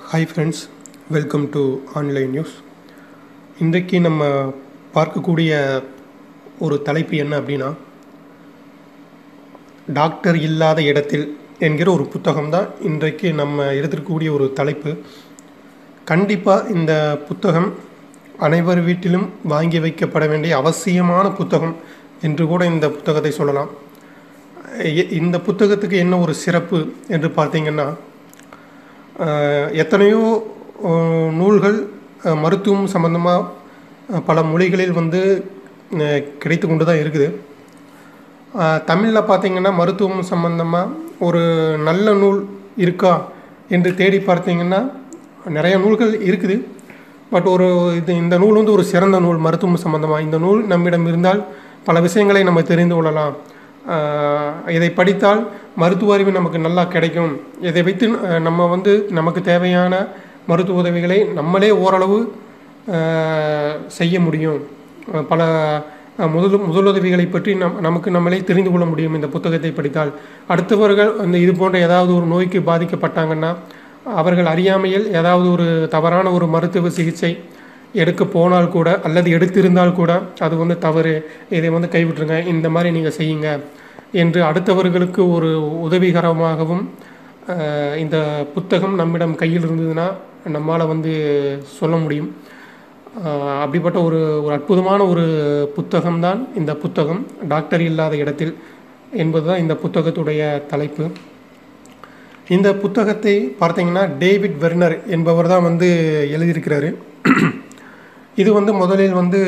hi friends welcome to online news இன்றைக்கு நம்ம பார்க்கக்கூடிய ஒரு தலைப்பு என்ன அப்படின்னா டாக்டர் இல்லாத இடத்தில் என்கிற ஒரு புத்தகம் தான் இன்றைக்கு நம்ம எடுத்திருக்கக்கூடிய ஒரு தலைப்பு கண்டிப்பாக இந்த புத்தகம் அனைவர் வீட்டிலும் வாங்கி வைக்கப்பட வேண்டிய அவசியமான புத்தகம் என்று கூட இந்த புத்தகத்தை சொல்லலாம் எ- இந்த புத்தகத்துக்கு என்ன ஒரு சிறப்பு என்று பார்த்தீங்கன்னா அஹ், எத்தனையோ அஹ், நூல்கள் அஹ், மருத்துவம் சம்பந்தமாக பல மொழிகளில் வந்து அஹ், கிடைத்து கொண்டு தான் இருக்குது தமிழில் பார்த்தீங்கன்னா மருத்துவம் சம்பந்தமாக ஒரு நல்ல நூல் இருக்கா என்று தேடி பார்த்தீங்கன்னா நிறைய நூல்கள் இருக்குது பட் ஒரு இது இந்த நூல் வந்து ஒரு சிறந்த நூல் மருத்துவம் சம்பந்தமாக இந்த நூல் நம்மிடம் இருந்தால் பல விஷயங்களை நம்ம தெரிந்து கொள்ளலாம் ஆஹ் இதை படித்தால் மருத்துவ அறிவு நமக்கு நல்லா கிடைக்கும் இதை வைத்து அஹ், நம்ம வந்து நமக்கு தேவையான மருத்துவ உதவிகளை நம்மளே ஓரளவு ஆஹ், செய்ய முடியும் அஹ், பல அஹ், முதல் முதலுதவிகளை பற்றி நம் நமக்கு நம்மளே தெரிந்து கொள்ள முடியும் இந்த புத்தகத்தை படித்தால் அடுத்தவர்கள் அந்த இது போன்ற ஏதாவது ஒரு நோய்க்கு பாதிக்கப்பட்டாங்கன்னா அவர்கள் அறியாமையில் ஏதாவது ஒரு தவறான ஒரு மருத்துவ சிகிச்சை எடுக்க போனால் கூட அல்லது எடுத்திருந்தால் கூட அது வந்து தவறு இதை வந்து கைவிட்டுருங்க இந்த மாதிரி நீங்கள் செய்யுங்க என்று அடுத்தவர்களுக்கு ஒரு உதவிகரமாகவும் அஹ், இந்த புத்தகம் நம்மிடம் கையில் இருந்ததுன்னா நம்மால் வந்து சொல்ல முடியும் அஹ், அப்படிப்பட்ட ஒரு ஒரு அற்புதமான ஒரு புத்தகம்தான் இந்த புத்தகம் டாக்டர் இல்லாத இடத்தில் என்பதுதான் இந்த புத்தகத்துடைய தலைப்பு இந்த புத்தகத்தை பார்த்தீங்கன்னா டேவிட் வெர்னர் என்பவர் தான் வந்து எழுதியிருக்கிறாரு இது வந்து முதலில் வந்து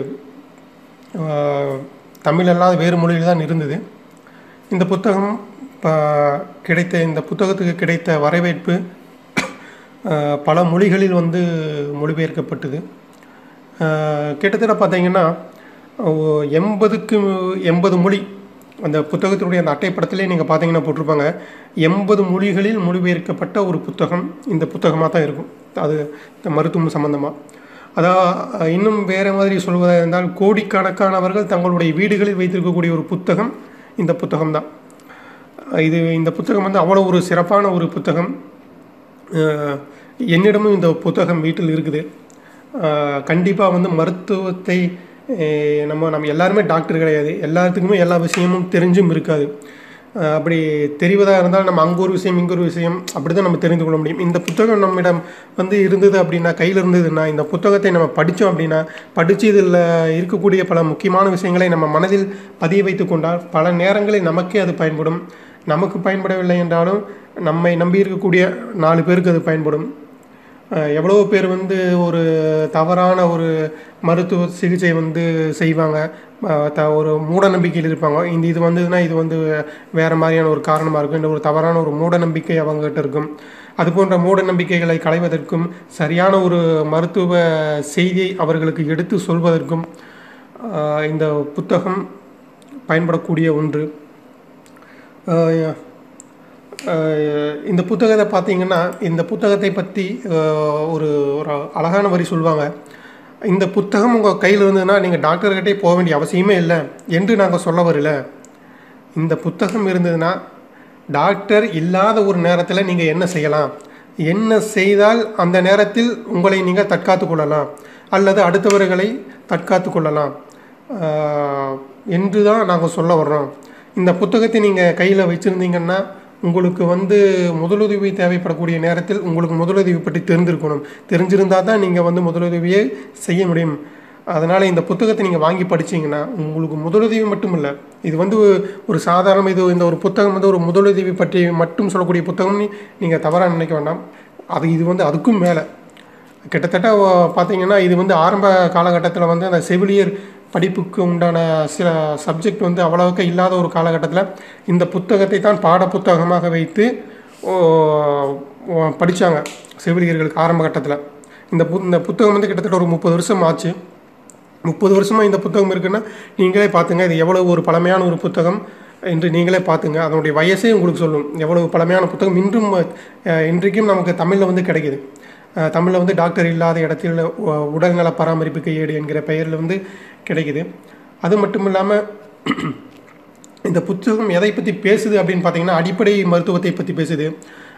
ஆஹ், தமிழ் அல்லாத வேறு மொழியில் தான் இருந்தது இந்த புத்தகம் ப- கிடைத்த இந்த புத்தகத்துக்கு கிடைத்த வரவேற்பு ஆஹ், பல மொழிகளில் வந்து மொழிபெயர்க்கப்பட்டது ஆஹ், கிட்டத்தட்ட பார்த்தீங்கன்னா ஓ- எண்பதுக்கு எண்பது மொழி அந்த புத்தகத்தினுடைய அந்த அட்டைப்படத்திலே நீங்கள் பார்த்தீங்கன்னா போட்டிருப்பாங்க எண்பது மொழிகளில் மொழிபெயர்க்கப்பட்ட ஒரு புத்தகம் இந்த புத்தகமாக தான் இருக்கும் அது இந்த மருத்துவம் சம்பந்தமாக அதான் இன்னும் வேறு மாதிரி சொல்வதாக இருந்தால் கோடிக்கணக்கானவர்கள் தங்களுடைய வீடுகளில் வைத்திருக்கக்கூடிய ஒரு புத்தகம் இந்த புத்தகம் தான் இது இந்த புத்தகம் வந்து அவ்வளோ ஒரு சிறப்பான ஒரு புத்தகம் அஹ் என்னிடமும் இந்த புத்தகம் வீட்டில் இருக்குது கண்டிப்பாக வந்து மருத்துவத்தை அஹ் நம்ம நம்ம எல்லாருமே டாக்டர் கிடையாது எல்லாத்துக்குமே எல்லா விஷயமும் தெரிஞ்சும் இருக்காது அஹ் அப்படி தெரிவதாக இருந்தால் நம்ம அங்கே ஒரு விஷயம் இங்கே ஒரு விஷயம் அப்படி தான் நம்ம தெரிந்து கொள்ள முடியும் இந்த புத்தகம் நம்மிடம் வந்து இருந்தது அப்படின்னா கையில் இருந்ததுன்னா இந்த புத்தகத்தை நம்ம படித்தோம் அப்படின்னா படித்து இதில் இருக்கக்கூடிய பல முக்கியமான விஷயங்களை நம்ம மனதில் பதிய வைத்து கொண்டால் பல நேரங்களில் நமக்கே அது பயன்படும் நமக்கு பயன்படவில்லை என்றாலும் நம்மை நம்பி இருக்கக்கூடிய நாலு பேருக்கு அது பயன்படும் அஹ் எவ்வளவோ பேர் வந்து ஒரு தவறான ஒரு மருத்துவ சிகிச்சை வந்து செய்வாங்க அஹ் த ஒரு மூட நம்பிக்கையில் இருப்பாங்க இந்த இது வந்ததுன்னா இது வந்து வேறு மாதிரியான ஒரு காரணமாக இருக்கும் இந்த ஒரு தவறான ஒரு மூட நம்பிக்கை அவங்ககிட்ட இருக்கும் அது போன்ற மூட நம்பிக்கைகளை களைவதற்கும் சரியான ஒரு மருத்துவ செய்தியை அவர்களுக்கு எடுத்து சொல்வதற்கும் அஹ் இந்த புத்தகம் பயன்படக்கூடிய ஒன்று அஹ் அஹ் இந்த புத்தகத்தை பார்த்தீங்கன்னா இந்த புத்தகத்தை பற்றி அஹ், ஒரு ஒரு அழகான வரி சொல்லுவாங்க இந்த புத்தகம் உங்கள் கையில் இருந்ததுன்னா நீங்கள் டாக்டர்கிட்டே போக வேண்டிய அவசியமே இல்லை என்று நாங்கள் சொல்ல வரல இந்த புத்தகம் இருந்ததுன்னா டாக்டர் இல்லாத ஒரு நேரத்தில் நீங்கள் என்ன செய்யலாம் என்ன செய்தால் அந்த நேரத்தில் உங்களை நீங்கள் தற்காத்து கொள்ளலாம் அல்லது அடுத்தவர்களை தற்காத்து கொள்ளலாம் ஆஹ், என்று தான் நாங்கள் சொல்ல வர்றோம் இந்த புத்தகத்தை நீங்கள் கையில் வச்சுருந்தீங்கன்னா உங்களுக்கு வந்து முதலுதவி தேவைப்படக்கூடிய நேரத்தில் உங்களுக்கு முதலுதவி பற்றி தெரிஞ்சிருக்கணும் தெரிஞ்சிருந்தால் தான் நீங்கள் வந்து முதலுதவியை செய்ய முடியும் அதனால் இந்த புத்தகத்தை நீங்கள் வாங்கி படிச்சீங்கன்னா உங்களுக்கு முதலுதவி மட்டும் இல்லை இது வந்து ஒரு சாதாரண இது இந்த ஒரு புத்தகம் வந்து ஒரு முதலுதவி பற்றி மட்டும் சொல்லக்கூடிய புத்தகம்னு நீங்கள் தவறாக நினைக்க வேண்டாம் அது இது வந்து அதுக்கும் மேலே கிட்டத்தட்ட அஹ், பார்த்தீங்கன்னா இது வந்து ஆரம்ப காலகட்டத்தில் வந்து அந்த செவிலியர் படிப்புக்கு உண்டான சில சப்ஜெக்ட் வந்து அவ்வளவுக்கு இல்லாத ஒரு காலகட்டத்தில் இந்த புத்தகத்தை தான் பாட புத்தகமாக வைத்து படித்தாங்க செவிலியர்களுக்கு ஆரம்ப கட்டத்தில் இந்த பு இந்த புத்தகம் வந்து கிட்டத்தட்ட ஒரு முப்பது வருஷம் ஆச்சு முப்பது வருஷமாக இந்த புத்தகம் இருக்குன்னா நீங்களே பார்த்துங்க இது எவ்வளோ ஒரு பழமையான ஒரு புத்தகம் என்று நீங்களே பார்த்துங்க அதனுடைய வயசே உங்களுக்கு சொல்லும் எவ்வளவு பழமையான புத்தகம் இன்றும் அஹ், இன்றைக்கும் நமக்கு தமிழில் வந்து கிடைக்குது தமிழில் வந்து டாக்டர் இல்லாத இடத்தில் உ- உடல்நல பராமரிப்புக்கு ஏடு என்கிற பெயரில் வந்து கிடைக்குது அது மட்டும் இல்லாமல் இந்த புத்தகம் எதை பற்றி பேசுது அப்படின்னு பார்த்தீங்கன்னா அடிப்படை மருத்துவத்தை பற்றி பேசுது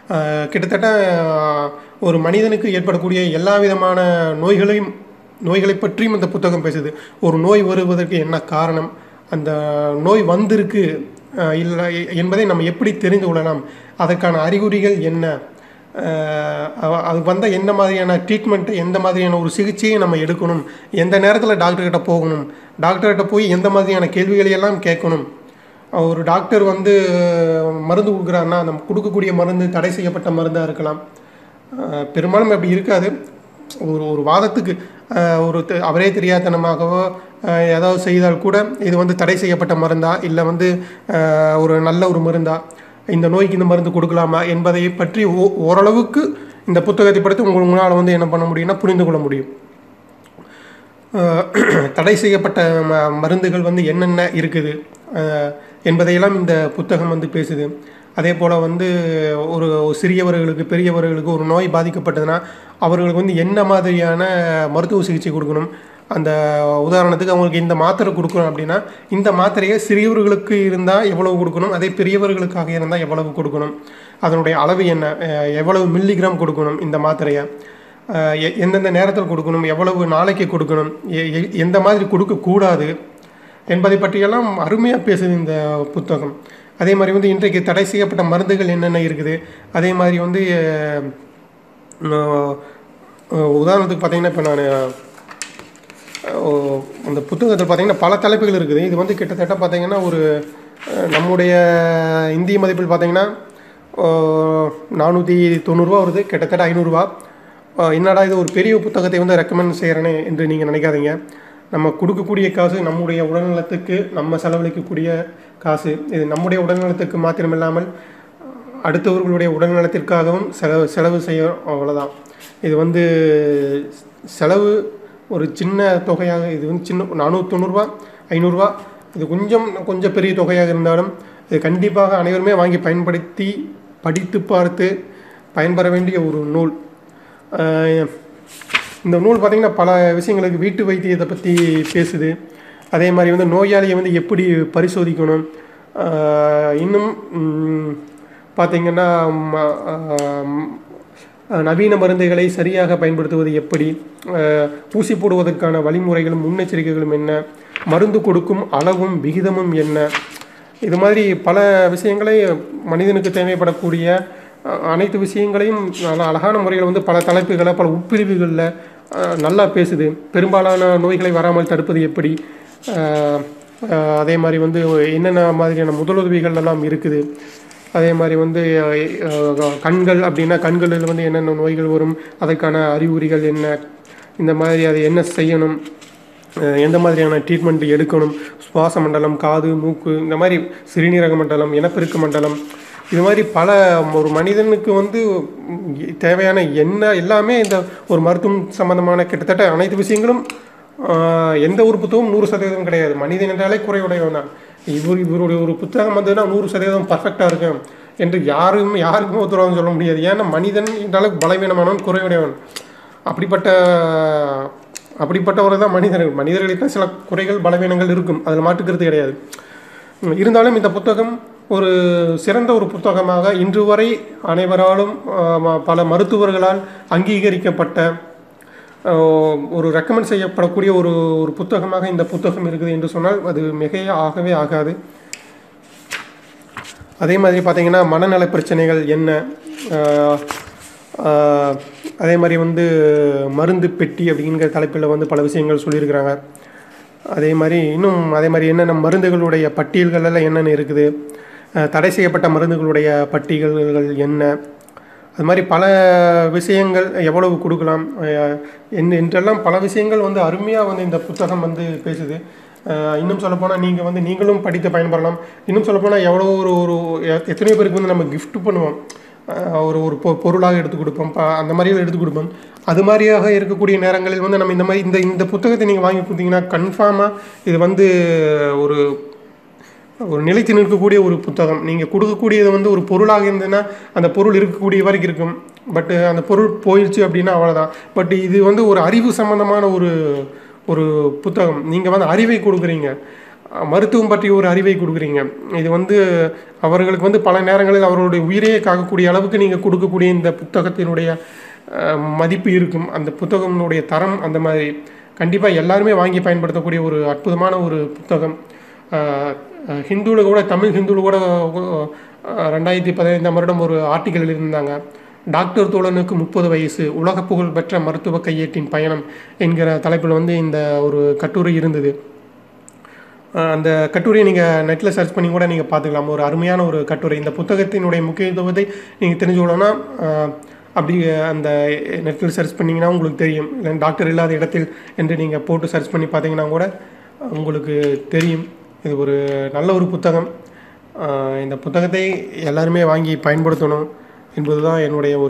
அஹ், கிட்டத்தட்ட அஹ், ஒரு மனிதனுக்கு ஏற்படக்கூடிய எல்லா விதமான நோய்களையும் நோய்களை பற்றியும் இந்த புத்தகம் பேசுது ஒரு நோய் வருவதற்கு என்ன காரணம் அந்த நோய் வந்திருக்கு அஹ், இல்லை என்பதை நம்ம எப்படி தெரிந்து கொள்ளலாம் அதற்கான அறிகுறிகள் என்ன அஹ், அவ- அது வந்தால் எந்த மாதிரியான ட்ரீட்மெண்ட்டை எந்த மாதிரியான ஒரு சிகிச்சையை நம்ம எடுக்கணும் எந்த நேரத்தில் டாக்டர்கிட்ட போகணும் டாக்டர்கிட்ட போய் எந்த மாதிரியான கேள்விகளை எல்லாம் கேட்கணும் ஒரு டாக்டர் வந்து மருந்து கொடுக்குறாருன்னா அந்த கொடுக்கக்கூடிய மருந்து தடை செய்யப்பட்ட மருந்தாக இருக்கலாம் அஹ் பெரும்பாலும் அப்படி இருக்காது ஒரு ஒரு வாதத்துக்கு அஹ் ஒரு தெ- அவரே தெரியாதனமாகவோ அஹ் ஏதாவது செய்தால் கூட இது வந்து தடை செய்யப்பட்ட மருந்தா இல்லை வந்து அஹ் ஒரு நல்ல ஒரு மருந்தா இந்த நோய்க்கு இந்த மருந்து கொடுக்கலாமா என்பதை பற்றி ஓ- ஓரளவுக்கு இந்த புத்தகத்தை படித்து உங்கள் உங்களால் வந்து என்ன பண்ண முடியும்னா புரிந்து கொள்ள முடியும் அஹ் தடை செய்யப்பட்ட ம மருந்துகள் வந்து என்னென்ன இருக்குது அஹ் என்பதையெல்லாம் இந்த புத்தகம் வந்து பேசுது அதே போல் வந்து ஒரு சிறியவர்களுக்கு பெரியவர்களுக்கு ஒரு நோய் பாதிக்கப்பட்டதுன்னா அவர்களுக்கு வந்து என்ன மாதிரியான மருத்துவ சிகிச்சை கொடுக்கணும் அந்த உதாரணத்துக்கு அவங்களுக்கு இந்த மாத்திரை கொடுக்கணும் அப்படின்னா இந்த மாத்திரையை சிறியவர்களுக்கு இருந்தால் எவ்வளவு கொடுக்கணும் அதே பெரியவர்களுக்காக இருந்தால் எவ்வளவு கொடுக்கணும் அதனுடைய அளவு என்ன அஹ் எவ்வளவு மில்லிகிராம் கொடுக்கணும் இந்த மாத்திரையை அஹ் எ- எந்தெந்த நேரத்தில் கொடுக்கணும் எவ்வளவு நாளைக்கு கொடுக்கணும் எ- எ- எந்த மாதிரி கொடுக்கக்கூடாது என்பதை பற்றியெல்லாம் அருமையாக பேசுது இந்த புத்தகம் அதே மாதிரி வந்து இன்றைக்கு தடை செய்யப்பட்ட மருந்துகள் என்னென்ன இருக்குது அதே மாதிரி வந்து அஹ், அஹ், அஹ், உதாரணத்துக்கு பார்த்தீங்கன்னா இப்போ நான் அந்த புத்தகத்தில் பார்த்தீங்கன்னா பல தலைப்புகள் இருக்குது இது வந்து கிட்டத்தட்ட பார்த்தீங்கன்னா ஒரு அஹ், நம்முடைய இந்திய மதிப்பில் பார்த்தீங்கன்னா நானூற்றி தொண்ணூறுரூவா வருது கிட்டத்தட்ட ஐநூறுரூவா என்னடா இது ஒரு பெரிய புத்தகத்தை வந்து ரெக்கமெண்ட் செய்கிறேனே என்று நீங்கள் நினைக்காதீங்க நம்ம கொடுக்கக்கூடிய காசு நம்முடைய உடல்நலத்துக்கு நம்ம செலவழிக்கக்கூடிய காசு இது நம்முடைய உடல்நலத்துக்கு மாத்திரமில்லாமல் அடுத்தவர்களுடைய உடல்நலத்திற்காகவும் செலவு செலவு செய்ய அவ்வளோதான் இது வந்து செலவு ஒரு சின்ன தொகையாக இது வந்து சின்ன நானூற்றி தொண்ணூறுரூவா ஐநூறுரூவா இது கொஞ்சம் கொஞ்சம் பெரிய தொகையாக இருந்தாலும் இது கண்டிப்பாக அனைவருமே வாங்கி பயன்படுத்தி படித்து பார்த்து பயன்பெற வேண்டிய ஒரு நூல் அஹ் இந்த நூல் பார்த்திங்கன்னா பல விஷயங்களுக்கு வீட்டு வைத்தியத்தை பற்றி பேசுது அதே மாதிரி வந்து நோயாளியை வந்து எப்படி பரிசோதிக்கணும் அஹ் இன்னும் ம், பார்த்திங்கன்னா ம- ஆம், நவீன மருந்துகளை சரியாக பயன்படுத்துவது எப்படி அஹ் ஊசி போடுவதற்கான வழிமுறைகளும் முன்னெச்சரிக்கைகளும் என்ன மருந்து கொடுக்கும் அளவும் விகிதமும் என்ன இது மாதிரி பல விஷயங்களை மனிதனுக்கு தேவைப்படக்கூடிய அஹ், அனைத்து விஷயங்களையும் நல்ல அழகான முறையில் வந்து பல தலைப்புகளை பல உட்பிரிவுகளில் அஹ், நல்லா பேசுது பெரும்பாலான நோய்களை வராமல் தடுப்பது எப்படி அஹ், அஹ், அதே மாதிரி வந்து என்னென்ன மாதிரியான முதலுதவிகள் எல்லாம் இருக்குது அதே மாதிரி வந்து அஹ், கண்கள் அப்படின்னா கண்களில் வந்து என்னென்ன நோய்கள் வரும் அதற்கான அறிகுறிகள் என்ன இந்த மாதிரி அதை என்ன செய்யணும் அஹ், எந்த மாதிரியான ட்ரீட்மெண்ட் எடுக்கணும் சுவாச மண்டலம் காது மூக்கு இந்த மாதிரி சிறுநீரக மண்டலம் இனப்பெருக்க மண்டலம் இது மாதிரி பல ஒரு மனிதனுக்கு வந்து ம், தேவையான என்ன எல்லாமே இந்த ஒரு மருத்துவம் சம்பந்தமான கிட்டத்தட்ட அனைத்து விஷயங்களும் ஆஹ், எந்த ஒரு புத்தகமும் நூறு சதவீதம் கிடையாது மனிதன் என்றாலே குறைவுடையவன் தான் இவர் இவருடைய ஒரு புத்தகம் வந்ததுன்னா நூறு சதவீதம் பர்ஃபெக்டாக இருக்கும் என்று யாரும் யாருக்குமே உத்தரவாதம் சொல்ல முடியாது ஏன்னா மனிதன் என்றாலே பலவீனமானவன் குறைவுடையவன் அப்படிப்பட்ட அப்படிப்பட்டவர் தான் மனிதர்கள் மனிதர்களுக்கு சில குறைகள் பலவீனங்கள் இருக்கும் அதில் மாற்றுக்கிறது கிடையாது உம், இருந்தாலும் இந்த புத்தகம் ஒரு சிறந்த ஒரு புத்தகமாக இன்று வரை அனைவராலும் ஆஹ், பல மருத்துவர்களால் அங்கீகரிக்கப்பட்ட ஆஹ், ஒரு ரெக்கமெண்ட் செய்யப்படக்கூடிய ஒரு ஒரு புத்தகமாக இந்த புத்தகம் இருக்குது என்று சொன்னால் அது மிகைய ஆகவே ஆகாது அதே மாதிரி பார்த்தீங்கன்னா மனநல பிரச்சனைகள் என்ன ஆஹ், ஆஹ், அதே மாதிரி வந்து மருந்து பெட்டி அப்படிங்கிற தலைப்பில் வந்து பல விஷயங்கள் சொல்லியிருக்கிறாங்க அதே மாதிரி இன்னும் அதே மாதிரி என்னென்ன மருந்துகளுடைய பட்டியல்கள் எல்லாம் என்னென்ன இருக்குது ஆஹ், தடை செய்யப்பட்ட மருந்துகளுடைய பட்டியல்கள் என்ன அது மாதிரி பல விஷயங்கள் எவ்வளவு கொடுக்கலாம் அஹ் என்ன என்றெல்லாம் பல விஷயங்கள் வந்து அருமையாக வந்து இந்த புத்தகம் வந்து பேசுது அஹ் இன்னும் சொல்லப்போனால் நீங்கள் வந்து நீங்களும் படித்து பயன்பெறலாம் இன்னும் சொல்லப்போனால் எவ்வளோ ஒரு ஒரு எ- எத்தனையோ பேருக்கு வந்து நம்ம gift பண்ணுவோம் அஹ் ஒரு ஒரு பொ பொருளாக எடுத்து கொடுப்போம் ப- அந்த மாதிரி எடுத்து கொடுப்போம் அது மாதிரியாக இருக்கக்கூடிய நேரங்களில் வந்து நம்ம இந்த மாதிரி இந்த இந்த புத்தகத்தை நீங்கள் வாங்கி கொடுத்தீங்கன்னா கன்ஃபார்மாக இது வந்து ஒரு ஒரு நிலைத்து நிற்கக்கூடிய ஒரு புத்தகம் நீங்கள் கொடுக்கக்கூடியது வந்து ஒரு பொருளாக இருந்ததுன்னா அந்த பொருள் இருக்கக்கூடிய வரைக்கும் இருக்கும் பட்டு அந்த பொருள் போயிடுச்சு அப்படின்னா அவ்வளோதான் பட் இது வந்து ஒரு அறிவு சம்பந்தமான ஒரு ஒரு புத்தகம் நீங்கள் வந்து அறிவை கொடுக்குறீங்க அஹ், மருத்துவம் பற்றிய ஒரு அறிவை கொடுக்குறீங்க இது வந்து அவர்களுக்கு வந்து பல நேரங்களில் அவர்களுடைய உயிரையே காக்கக்கூடிய அளவுக்கு நீங்கள் கொடுக்கக்கூடிய இந்த புத்தகத்தினுடைய அஹ், மதிப்பு இருக்கும் அந்த புத்தகத்தினுடைய தரம் அந்த மாதிரி கண்டிப்பாக எல்லாருமே வாங்கி பயன்படுத்தக்கூடிய ஒரு அற்புதமான ஒரு புத்தகம் ஹிந்துவில் கூட தமிழ் ஹிந்துவில் கூட அஹ், ரெண்டாயிரத்தி பதினைந்தாம் வருடம் ஒரு ஆர்டிக்கல் இருந்தாங்க டாக்டர் தோழனுக்கு முப்பது வயசு உலக புகழ் பெற்ற மருத்துவ கையேட்டின் பயணம் என்கிற தலைப்பில் வந்து இந்த ஒரு கட்டுரை இருந்தது அஹ் அந்த கட்டுரையை நீங்கள் நெட்டில் சர்ச் பண்ணி கூட நீங்கள் பார்த்துக்கலாம் ஒரு அருமையான ஒரு கட்டுரை இந்த புத்தகத்தினுடைய முக்கியத்துவத்தை நீங்கள் தெரிஞ்சுக்கணும்னா அஹ், அப்படி அந்த நெட்டில் சர்ச் பண்ணிங்கன்னா உங்களுக்கு தெரியும் இல்லை டாக்டர் இல்லாத இடத்தில் என்று நீங்கள் போட்டு சர்ச் பண்ணி பார்த்தீங்கன்னா கூட உங்களுக்கு தெரியும் இது ஒரு நல்ல ஒரு புத்தகம் அஹ் இந்த புத்தகத்தை எல்லாருமே வாங்கி பயன்படுத்தணும் என்பதுதான் என்னுடைய ஒரு